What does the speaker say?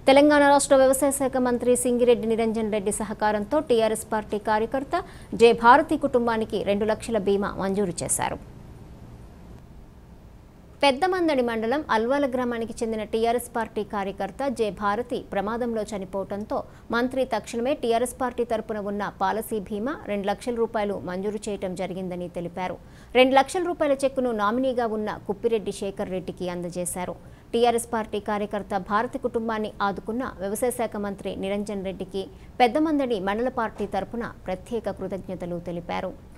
తెలంగాణ రాష్ట్ర వ్యవసాయ శాఖ మంత్రి సింగిరెడ్డి నిరంజన్ రెడ్డి సహకారంతో టీఆర్ఎస్ పార్టీ కార్యకర్త జె భారతి కుటుంబానికి రెండు లక్షల బీమా మంజూరు చేశారు పెద్దమందడి మండలం అల్వాల గ్రామానికి చెందిన టీఆర్ఎస్ పార్టీ కార్యకర్త జె భారతి ప్రమాదంలో చనిపోవడంతో మంత్రి తక్షణమే టీఆర్ఎస్ పార్టీ తరపున ఉన్న పాలసీ బీమా రెండు లక్షల రూపాయలు మంజూరు చేయడం జరిగిందని తెలిపారు రెండు లక్షల రూపాయల చెక్కును నామినీగా ఉన్న కుప్పిరెడ్డి శేఖర్ రెడ్డికి అందజేశారు టీఆర్ఎస్ పార్టీ కార్యకర్త భారతి కుటుంబాన్ని ఆదుకున్న వ్యవసాయ శాఖ మంత్రి నిరంజన్ రెడ్డికి పెద్దమందడి మండల పార్టీ తరపున ప్రత్యేక కృతజ్ఞతలు తెలిపారు